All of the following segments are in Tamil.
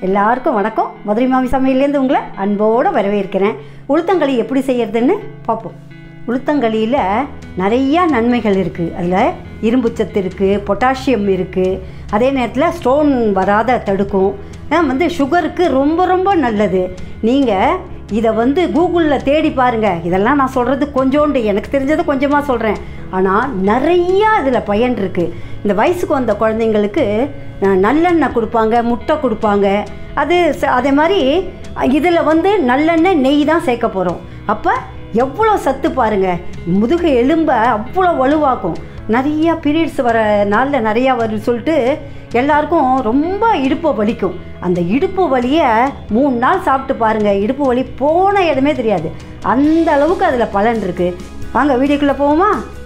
எல்லாருக்கும் வணக்கம் மதுரை மாமி சமையல்லேருந்து உங்களை அன்போடு வரவேற்கிறேன் உளுத்தங்களி எப்படி செய்யறதுன்னு பார்ப்போம் உளுத்தங்களியில் நிறையா நன்மைகள் இருக்குது அதில் இரும்பு சத்து இருக்குது பொட்டாசியம் இருக்குது அதே நேரத்தில் ஸ்டோன் வராத தடுக்கும் அஹ் வந்து சுகருக்கு ரொம்ப ரொம்ப நல்லது நீங்கள் இதை வந்து கூகுளில் தேடி பாருங்கள் இதெல்லாம் நான் சொல்கிறது கொஞ்சோண்டு எனக்கு தெரிஞ்சதை கொஞ்சமாக சொல்கிறேன் ஆனால் நிறையா இதில் பயன் இருக்குது இந்த வயசுக்கு வந்த குழந்தைங்களுக்கு அஹ், நல்லெண்ணெய் கொடுப்பாங்க முட்டை கொடுப்பாங்க அது ச- அதே மாதிரி இதில் வந்து நல்லெண்ணெய் நெய் தான் சேர்க்க போகிறோம் அப்போ எவ்வளோ சத்து பாருங்கள் முதுகு எலும்பை அவ்வளோ வலுவாக்கும் நிறையா பீரியட்ஸ் வர நாளில் நிறையா வருது சொல்லிட்டு எல்லாருக்கும் ரொம்ப இடுப்பு வலிக்கும் அந்த இடுப்பு வலியை மூணு நாள் சாப்பிட்டு பாருங்கள் இடுப்பு வலி போன இடமே தெரியாது அந்த அளவுக்கு அதில் பலன் இருக்குது வாங்க வீடியோக்குள்ளே போவோமா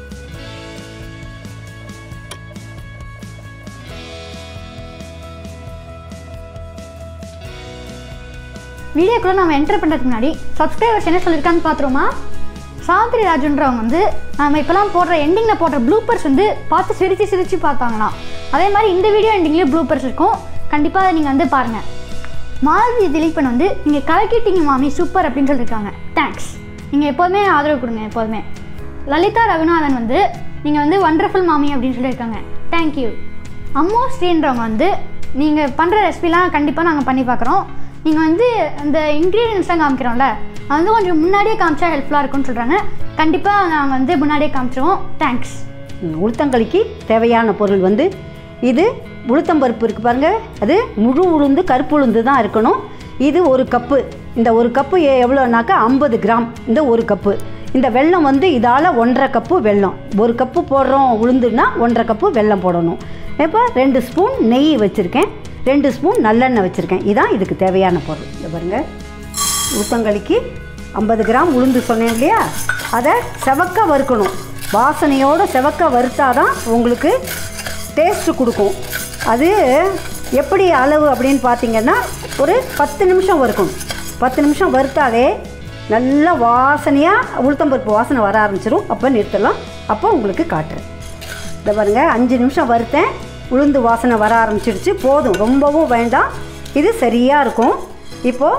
வீடியோக்குள்ள நம்ம என்டர் பண்ணுறதுக்கு முன்னாடி சப்ஸ்கிரைபர்ஸ் என்ன சொல்லியிருக்கான்னு பார்த்துருமா சாந்திரி ராஜுன்றவங்க வந்து நம்ம இப்போலாம் போடுற எண்டிங்கில் போடுற ப்ளூப்பர்ஸ் வந்து பார்த்து சிரித்து சிரித்து பார்த்தாங்களாம் அதே மாதிரி இந்த வீடியோ எண்டிங்லேயும் ப்ளூப்பர்ஸ் இருக்கும் கண்டிப்பாக அதை நீங்கள் வந்து பாருங்கள் மாலதி திலீபன் வந்து நீங்கள் கலக்கிட்டீங்க மாமி சூப்பர் அப்படின்னு சொல்லியிருக்காங்க தேங்க்ஸ் நீங்கள் எப்போதுமே ஆதரவு கொடுங்க எப்போதுமே லலிதா ரகுநாதன் வந்து நீங்கள் வந்து வண்டர்ஃபுல் மாமி அப்படின்னு சொல்லியிருக்காங்க தேங்க்யூ அம்மோ ஸ்ரீன்றவங்க வந்து நீங்கள் பண்ணுற ரெசிபிலாம் கண்டிப்பாக நாங்கள் பண்ணி பார்க்குறோம் நீங்கள் வந்து அந்த இன்க்ரீடியன்ஸ்லாம் காமிக்கிறோம்ல அது வந்து கொஞ்சம் முன்னாடியே காமிச்சா ஹெல்ப்ஃபுல்லாக இருக்கும்னு சொல்கிறாங்க கண்டிப்பாக நாங்கள் வந்து முன்னாடியே காமிச்சிருவோம் தேங்க்ஸ் ம், உளுத்தங்களிக்கு தேவையான பொருள் வந்து இது உளுத்தம்பருப்பு இருக்குது பாருங்க அது முழு உளுந்து கருப்பு உளுந்து தான் இருக்கணும் இது ஒரு கப்பு இந்த ஒரு கப்பு எ- எவ்வளோனாக்கா ஐம்பது கிராம் இந்த ஒரு கப்பு இந்த வெல்லம் வந்து இதால் ஒன்றரை கப்பு வெல்லம் ஒரு கப்பு போடுறோம் உளுந்துன்னா ஒன்றரை கப்பு வெல்லம் போடணும் இப்போ ரெண்டு ஸ்பூன் நெய் வச்சுருக்கேன் ரெண்டு ஸ்பூன் நல்லெண்ணெய் வச்சுருக்கேன் இதான் இதுக்கு தேவையான பொருள் இதை பாருங்க உளுத்தங்களிக்கு ஐம்பது கிராம் உளுந்து சொன்னேன் இல்லையா அதை செவக்க வறுக்கணும் வாசனையோடு செவக்க வறுத்தாதான் உங்களுக்கு டேஸ்ட்டு கொடுக்கும் அது எப்படி அளவு அப்படின்னு பார்த்தீங்கன்னா ஒரு பத்து நிமிஷம் வறுக்கணும் பத்து நிமிஷம் வறுத்தாலே நல்ல வாசனையாக உளுத்தம்பருப்பு வாசனை வர ஆரம்பிச்சிரும் அப்போ நிறுத்தலாம் அப்போ உங்களுக்கு காட்டுறேன் இதை பாருங்க அஞ்சு நிமிஷம் வறுத்தேன் உளுந்து வாசனை வர ஆரம்பிச்சிடுச்சு போதும் ரொம்பவும் வேண்டாம் இது சரியாக இருக்கும் இப்போது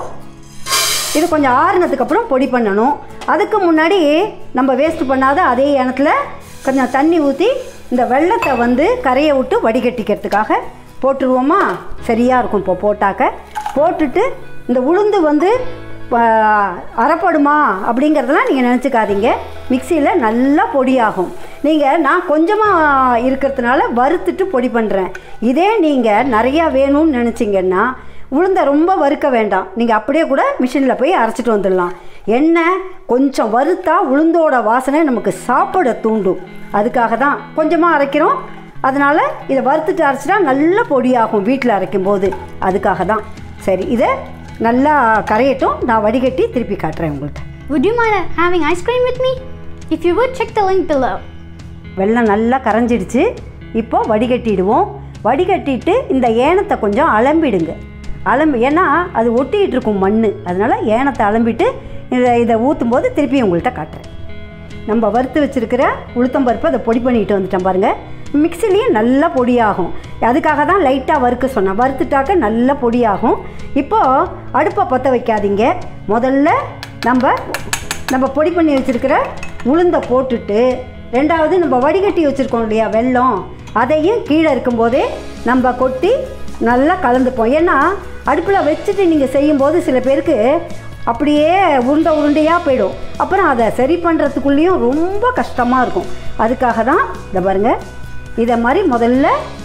இது கொஞ்சம் ஆறுனதுக்கு அப்புறம் பொடி பண்ணணும் அதுக்கு முன்னாடி நம்ம வேஸ்ட் பண்ணாத அதே எண்ணத்தில் கொஞ்சம் தண்ணி ஊற்றி இந்த வெள்ளத்தை வந்து கரையை விட்டு வடிகட்டிக்கிறதுக்காக போட்டுருவோமா சரியாக இருக்கும் இப்போ போட்டாக்க போட்டுட்டு இந்த உளுந்து வந்து ஆ, அரைப்படுமா அப்படிங்கிறதெல்லாம் நீங்கள் நினச்சிக்காதீங்க மிக்சியில் நல்லா பொடியாகும் நீங்கள் நான் கொஞ்சமாக இருக்கிறதுனால வறுத்துட்டு பொடி பண்ணுறேன் இதே நீங்கள் நிறையா வேணும்னு நினச்சிங்கன்னா உளுந்தை ரொம்ப வறுக்க வேண்டாம் நீங்கள் அப்படியே கூட மிஷினில் போய் அரைச்சிட்டு வந்துடலாம் எண்ணெய் கொஞ்சம் வறுத்தா உளுந்தோட வாசனை நமக்கு சாப்பிட தூண்டும் அதுக்காக தான் கொஞ்சமாக அரைக்கிறோம் அதனால் இதை வறுத்துட்டு அரைச்சிட்டா நல்ல பொடியாகும் வீட்டில் அரைக்கும் போது அதுக்காக தான் சரி இதை நல்லா கரையட்டும் நான் வடிகட்டி திருப்பி காட்டுறேன் உங்கள்கிட்ட Would you mind having ice cream with me? If you would, check the link below. வெள்ளம் நல்லா கரைஞ்சிடுச்சு இப்போ வடிகட்டிடுவோம் வடிகட்டிட்டு இந்த ஏனத்தை கொஞ்சம் அலம்பிடுங்க அலம்பி ஏன்னா அது ஒட்டிகிட்டு இருக்கும் மண் அதனால் ஏனத்தை அலம்பிட்டு இதை இதை ஊற்றும் போது திருப்பி உங்கள்கிட்ட காட்டுறேன் நம்ம வறுத்து வச்சுருக்கிற உளுத்தம்பருப்பு அதை பொடி பண்ணிட்டு வந்துட்டேன் பாருங்கள் மிக்சிலையும் நல்லா பொடியாகும் அதுக்காக தான் லைட்டாக வறுக்க சொன்னேன் வறுத்துட்டாக்க நல்லா பொடியாகும் இப்போது அடுப்பை பற்ற வைக்காதீங்க முதல்ல நம்ம நம்ம பொடி பண்ணி வச்சுருக்கிற உளுந்தை போட்டுட்டு ரெண்டாவது நம்ம வடிகட்டி வச்சுருக்கோம் இல்லையா வெல்லம் அதையும் கீழே இருக்கும்போதே நம்ம கொட்டி நல்லா கலந்துப்போம் ஏன்னா அடுப்பில் வச்சுட்டு நீங்கள் செய்யும்போது சில பேருக்கு அப்படியே உருண்டை உருண்டையாக போயிடும் அப்புறம் அதை சரி பண்ணுறதுக்குள்ளேயும் ரொம்ப கஷ்டமாக இருக்கும் அதுக்காக தான் இதை பாருங்கள் இதை மாதிரி முதல்ல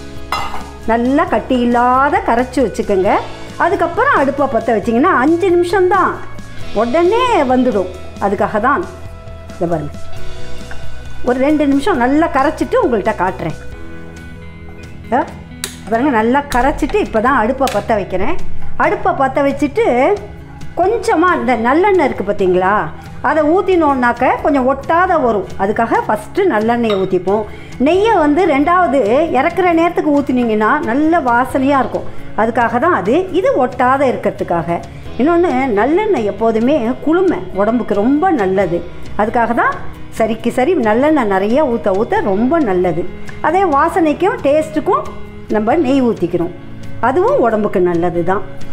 நல்லா கட்டி இல்லாத கரைச்சி வச்சுக்கோங்க அதுக்கப்புறம் அடுப்பை பற்ற வச்சிங்கன்னா அஞ்சு நிமிஷம்தான் உடனே வந்துடும் அதுக்காக தான் இதை பாருங்கள் ஒரு ரெண்டு நிமிஷம் நல்லா கரைச்சிட்டு உங்கள்கிட்ட காட்டுறேன் ஆ, பாருங்க நல்லா கரைச்சிட்டு இப்போ தான் அடுப்பை பற்ற வைக்கிறேன் அடுப்பை பற்ற வச்சுட்டு கொஞ்சமாக இந்த நல்லெண்ணெய் இருக்குது பார்த்தீங்களா அதை ஊற்றினோன்னாக்க கொஞ்சம் ஒட்டாத வரும் அதுக்காக ஃபஸ்ட்டு நல்லெண்ணெயை ஊற்றிப்போம் நெய்யை வந்து ரெண்டாவது இறக்குற நேரத்துக்கு ஊற்றினீங்கன்னா நல்ல வாசனையாக இருக்கும் அதுக்காக தான் அது இது ஒட்டாத இருக்கிறதுக்காக இன்னொன்று நல்லெண்ணெய் எப்போதுமே குளுமை உடம்புக்கு ரொம்ப நல்லது அதுக்காக தான் சரிக்கு சரி நல்லெண்ணெய் நிறைய ஊற்ற ஊற்ற ரொம்ப நல்லது அதே வாசனைக்கும் டேஸ்ட்டுக்கும் நம்ம நெய் ஊற்றிக்கிறோம் அதுவும் உடம்புக்கு நல்லது தான்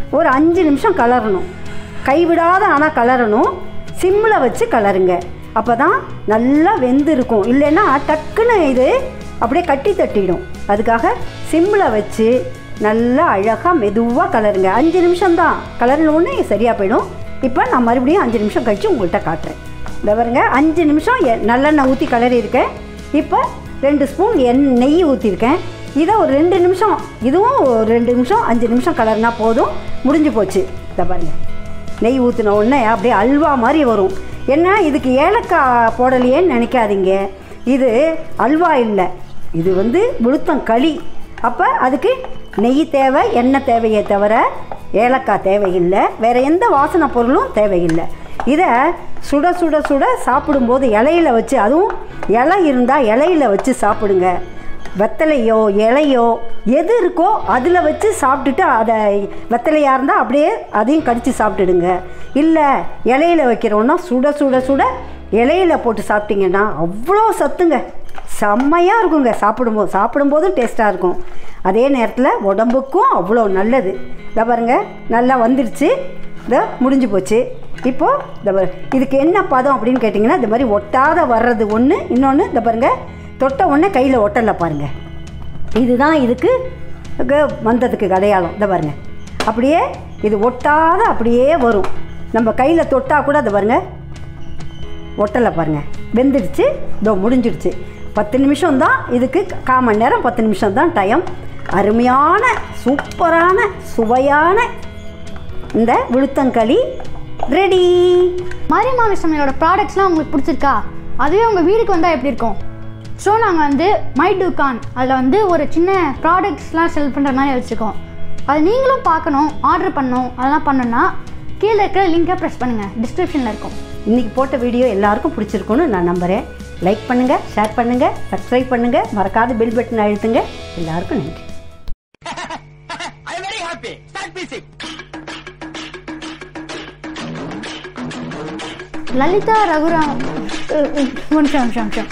ஒரு அஞ்சு நிமிஷம் கலரணும் கைவிடாத ஆனால் கலரணும் சிம்மில் வச்சு கலருங்க அப்போ தான் நல்லா வெந்து இருக்கும் இல்லைன்னா டக்குன்னு இது அப்படியே கட்டி தட்டிடும் அதுக்காக சிம்மில் வச்சு நல்லா அழகாக மெதுவாக கலருங்க அஞ்சு நிமிஷம்தான் கலரினோடனே சரியாக போயிடும் இப்போ நான் மறுபடியும் அஞ்சு நிமிஷம் கழித்து உங்கள்கிட்ட காட்டுறேன் இந்த பாருங்க அஞ்சு நிமிஷம் எ- நல்லெண்ணெய் ஊற்றி கலரி இருக்கேன் இப்போ ரெண்டு ஸ்பூன் எண் நெய் ஊற்றிருக்கேன் இதை ஒரு ரெண்டு நிமிஷம் இதுவும் ஒரு ரெண்டு நிமிஷம் அஞ்சு நிமிஷம் கலர்னா போதும் முடிஞ்சு போச்சு இதை பாருங்க நெய் ஊற்றின உடனே அப்படியே அல்வா மாதிரி வரும் என்ன இதுக்கு ஏலக்காய் போடலையேன்னு நினைக்காதீங்க இது அல்வா இல்லை இது வந்து உளுத்தம் களி அப்போ அதுக்கு நெய் தேவை எண்ணெய் தேவையே தவிர ஏலக்காய் தேவையில்லை வேறு எந்த வாசனை பொருளும் தேவையில்லை இதை சுட சுட சுட சாப்பிடும்போது இலையில வச்சு அதுவும் இலை இருந்தால் இலையில வச்சு சாப்பிடுங்க வெத்தலையோ இலையோ எது இருக்கோ அதில் வச்சு சாப்பிட்டுட்டு அதை வெத்தலையாக இருந்தால் அப்படியே அதையும் கடித்து சாப்பிட்டுடுங்க இல்லை இலையில வைக்கிறோன்னா சுட சுட சுட இலையில போட்டு சாப்பிட்டீங்கன்னா அவ்வளோ சத்துங்க செம்மையாக இருக்குங்க சாப்பிடும்போது சாப்பிடும்போதும் டேஸ்ட்டாக இருக்கும் அதே நேரத்தில் உடம்புக்கும் அவ்வளோ நல்லது இதை பாருங்க நல்லா வந்துருச்சு இதை முடிஞ்சு போச்சு இப்போது இந்த பாரு இதுக்கு என்ன பதம் அப்படின்னு கேட்டிங்கன்னா இந்த மாதிரி ஒட்டாத வர்றது ஒன்று இன்னொன்று இந்த பாருங்க தொட்ட உடனே கையில் ஒட்டலை பாருங்க இதுதான் இதுக்கு க- வந்ததுக்கு அடையாளம் இந்த பாருங்க அப்படியே இது ஒட்டாத அப்படியே வரும் நம்ம கையில் தொட்டால் கூட அதை பாருங்க ஒட்டலை பாருங்க வெந்துடுச்சு இதோ முடிஞ்சிடுச்சு பத்து நிமிஷம் தான் இதுக்கு கால் மணி நேரம் பத்து நிமிஷம் தான் டைம் அருமையான சூப்பரான சுவையான இந்த உளுத்தங்களி ரெடி மாரியம்மா சமையலோட ப்ராடக்ட்ஸ்லாம் உங்களுக்கு பிடிச்சிருக்கா அதுவே உங்கள் வீட்டுக்கு வந்தால் எப்படி இருக்கும் ஸோ நாங்கள் வந்து மை டுகான் அதில் வந்து ஒரு சின்ன ப்ராடக்ட்ஸ்லாம் செல் பண்ணுற மாதிரி வச்சுருக்கோம் அது நீங்களும் பார்க்கணும் ஆர்டர் பண்ணணும் அதெல்லாம் பண்ணணும்னா கீழே இருக்கிற லிங்கை ப்ரெஸ் பண்ணுங்கள் டிஸ்கிரிப்ஷனில் இருக்கும் இன்னைக்கு போட்ட வீடியோ எல்லாருக்கும் பிடிச்சிருக்கும்னு நான் நம்புகிறேன் லைக் பண்ணுங்கள் ஷேர் பண்ணுங்கள் சப்ஸ்கிரைப் பண்ணுங்கள் மறக்காத பெல் பட்டன் அழுத்துங்க எல்லாருக்கும் நன்றி I'm very happy. Start music. Lalitha Raghuram அஹ், அஹ், ஒரு நிமிஷம் நிமிஷம் நிமிஷம்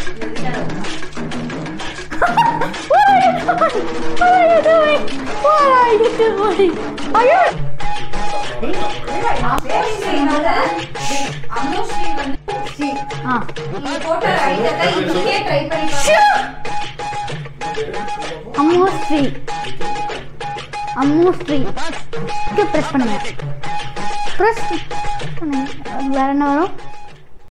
What are you doing? What are you doing? ஐயோ ஆ அம்மு ஸ்ரீ அம்மு ஸ்ரீ ப்ரெஸ் பண்ணுங்க ப்ரெஸ் பண்ணுங்க வேற என்ன வரும்